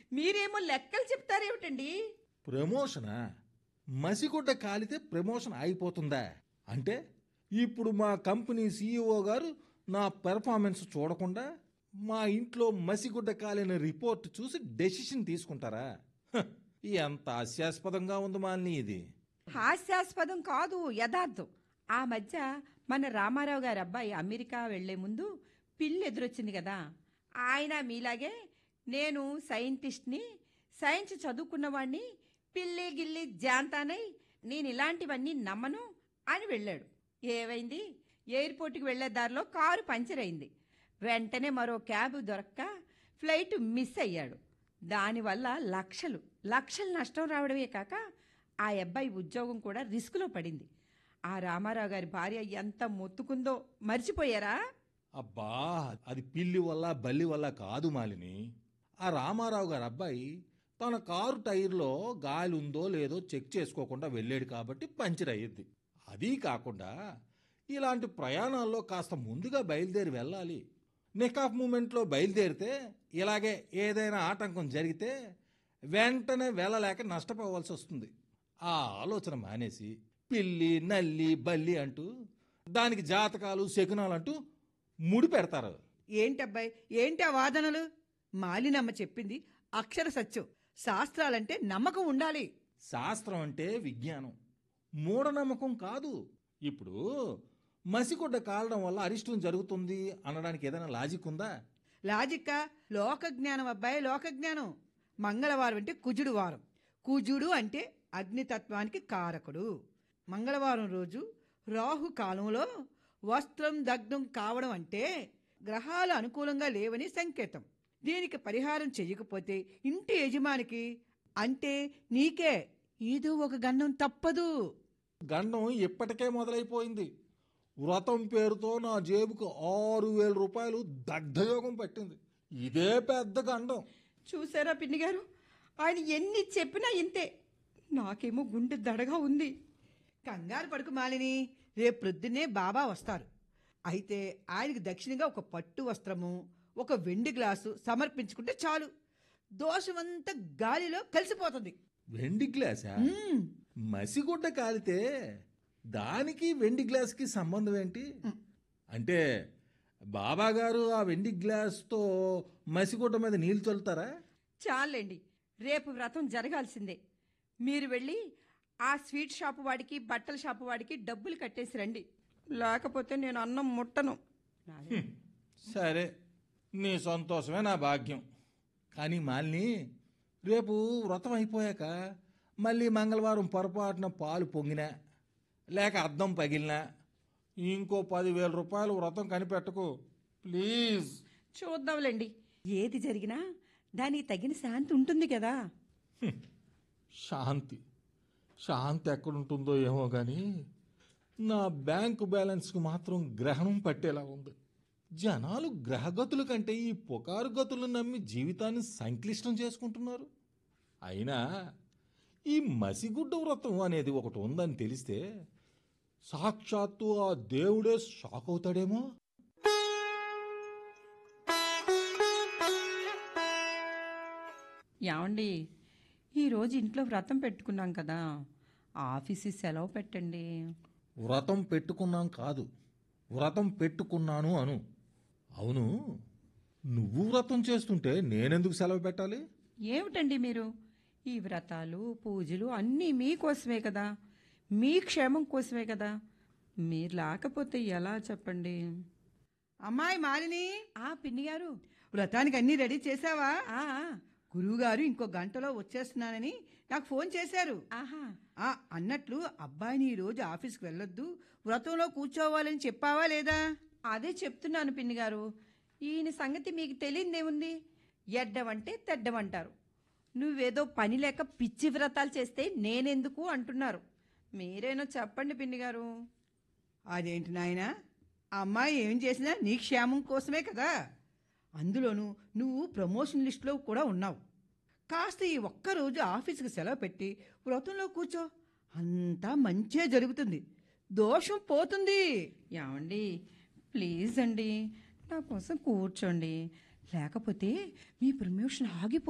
మీరేమో లెక్కలు చెప్తారేమిటండి ప్రమోషనా మసిగుడ్డ కాలితే ప్రమోషన్ అయిపోతుందా అంటే ఇప్పుడు మా కంపెనీ సీఈఓ గారు నా పెర్ఫార్మెన్స్ చూడకుండా మా ఇంట్లో మసిగుడ్డ కాలిన రిపోర్ట్ చూసి డెసిషన్ తీసుకుంటారా హ, ఎంత హాస్యాస్పదంగా ఉంది మాలిని ఇది హాస్యాస్పదం కాదు యథార్థం ఆ మధ్య మన రామారావు గారి అబ్బాయి అమెరికా వెళ్లే ముందు పిల్లి ఎదురొచ్చింది కదా ఆయన మీలాగే నేను సైంటిస్ట్ని సైన్స్ చదువుకున్నవాణ్ణి పిల్లి గిల్లి జాంతానై నేను ఇలాంటివన్నీ నమ్మను అని వెళ్ళాడు ఏమైంది ఎయిర్పోర్ట్కి వెళ్లే దారిలో కారు పంచర్ అయింది వెంటనే మరో క్యాబ్ దొరక్క ఫ్లైట్ మిస్ అయ్యాడు దానివల్ల లక్షలు లక్షలు నష్టం రావడమే కాక ఆ అబ్బాయి ఉద్యోగం కూడా రిస్కులో పడింది ఆ రామారావు గారి భార్య ఎంత మొత్తుకుందో మర్చిపోయారా అబ్బా అది పిల్లి వల్ల బల్లి వల్ల కాదు మాలిని ఆ రామారావు గారి అబ్బాయి తన కారు టైర్లో గాలి ఉందో లేదో చెక్ చేసుకోకుండా వెళ్ళాడు కాబట్టి పంచర్ అయ్యింది అదీ కాకుండా ఇలాంటి ప్రయాణాల్లో కాస్త ముందుగా బయలుదేరి వెళ్ళాలి నికాఫ్ మూమెంట్లో బయలుదేరితే ఇలాగే ఏదైనా ఆటంకం జరిగితే వెంటనే వెళ్ళలేక నష్టపోవాల్సి వస్తుంది ఆ ఆలోచన మానేసి పిల్లి నల్లి బల్లి అంటూ దానికి జాతకాలు శకునాలు అంటూ ముడి పెడతారు ఏంటబ్బాయి ఏంటి ఆ వాదనలు మాలినమ్మ చెప్పింది అక్షర సత్యం శాస్త్రాలంటే నమ్మకం ఉండాలి శాస్త్రం అంటే విజ్ఞానం మూఢనమ్మకం కాదు ఇప్పుడు మసిగుడ్డ కాలడం వల్ల అరిష్టం జరుగుతుంది అనడానికి ఏదైనా లాజిక్ ఉందా లాజిక్క లోక జ్ఞానం అబ్బాయి లోక జ్ఞానం మంగళవారం అంటే కుజుడు వారం కుజుడు అంటే అగ్నితత్వానికి కారకుడు మంగళవారం రోజు రాహు కాలంలో వస్త్రం దగ్ధం కావడం అంటే గ్రహాలు అనుకూలంగా లేవని సంకేతం దీనికి పరిహారం చెయ్యకపోతే ఇంటి యజమానికి అంటే నీకే ఏదో ఒక గండం తప్పదు గండం ఇప్పటికే మొదలైపోయింది వ్రతం పేరుతో నా జేబుకు ఆరు వేల రూపాయలు దగ్ధయోగం పట్టింది ఇదే పెద్ద గండం చూసారా పిన్ని గారు ఆయన ఎన్ని చెప్పినా ఇంతే నాకేమో గుండె దడగా ఉంది కంగారు పడుకు మాలిని రేపు ప్రొద్దున్నే బాబా వస్తారు అయితే ఆయనకి దక్షిణంగా ఒక పట్టు వస్త్రము ఒక వెండి గ్లాసు సమర్పించుకుంటే చాలు దోషమంతా గాలిలో కలిసిపోతుంది వెండి గ్లాసా మ్మ్. మసిగుడ్డ కాలితే దానికి వెండి గ్లాస్కి సంబంధం ఏంటి అంటే బాబా గారు ఆ వెండి గ్లాస్తో మసిగుడ్డ మీద నీళ్లు చల్లుతారా చాలండి రేపు వ్రతం జరగాల్సిందే మీరు వెళ్ళి ఆ స్వీట్ షాపు వాడికి బట్టల షాపు వాడికి డబ్బులు కట్టేసి రండి లేకపోతే నేను అన్నం ముట్టను సరే నీ సంతోషమే నా భాగ్యం కానీ మాలిని రేపు వ్రతం అయిపోయాక మళ్ళీ మంగళవారం పొరపాటున పాలు పొంగినా లేక అద్దం పగిలినా ఇంకో పదివేల రూపాయలు వ్రతం కనిపెట్టకు ప్లీజ్ చూద్దాంలేండి ఏది జరిగినా దానికి తగిన శాంతి ఉంటుంది కదా శాంతి శాంతి ఎక్కడుంటుందో ఏమో కానీ నా బ్యాంకు బ్యాలెన్స్కి మాత్రం గ్రహణం పట్టేలా ఉంది జనాలు గ్రహగతుల కంటే ఈ పుకారు గతులు నమ్మి జీవితాన్ని సంక్లిష్టం చేసుకుంటున్నారు అయినా ఈ మసిగుడ్డ వ్రతం అనేది ఒకటి ఉందని తెలిస్తే సాక్షాత్తు ఆ దేవుడే షాక్ అవుతాడేమో ఏమండి ఈరోజు ఇంట్లో వ్రతం పెట్టుకున్నాం కదా ఆఫీసు సెలవు పెట్టండి వ్రతం పెట్టుకున్నాం కాదు వ్రతం పెట్టుకున్నాను అను అవును నువ్వు వ్రతం చేస్తుంటే నేనెందుకు సెలవు పెట్టాలి ఏమిటండి మీరు ఈ వ్రతాలు పూజలు అన్నీ మీకోసమే కదా మీ క్షేమం కోసమే కదా మీరు లేకపోతే ఎలా చెప్పండి అమ్మాయి మాలిని ఆ పిన్ని గారు వ్రతానికి అన్నీ రెడీ చేసావా ఆ, గురువుగారు ఇంకో గంటలో వచ్చేస్తున్నానని నాకు ఫోన్ చేశారు ఆహా ఆ అన్నట్లు అబ్బాయిని ఈ రోజు ఆఫీస్కి వెళ్ళొద్దు వ్రతంలో కూర్చోవాలని చెప్పావా లేదా అదే చెప్తున్నాను పిన్ని గారు ఈయన సంగతి మీకు తెలియదేముంది ఎడ్డమంటే తెడ్డమంటారు నువ్వేదో పని లేక పిచ్చి వ్రతాలు చేస్తే నేనెందుకు అంటున్నారు మీరేనో చెప్పండి పిన్ని గారు అదేంటి నాయనా ఆ అమ్మాయి ఏం చేసినా నీ క్షేమం కోసమే కదా అందులోనూ నువ్వు ప్రమోషన్ లిస్టులో కూడా ఉన్నావు కాస్త ఈ ఒక్కరోజు ఆఫీస్కి సెలవు పెట్టి వ్రతంలో కూర్చో అంతా మంచిగా జరుగుతుంది దోషం పోతుంది ఏమండి ప్లీజ్ అండి నా కోసం కూర్చోండి లేకపోతే మీ ప్రమోషన్ ఆగిపో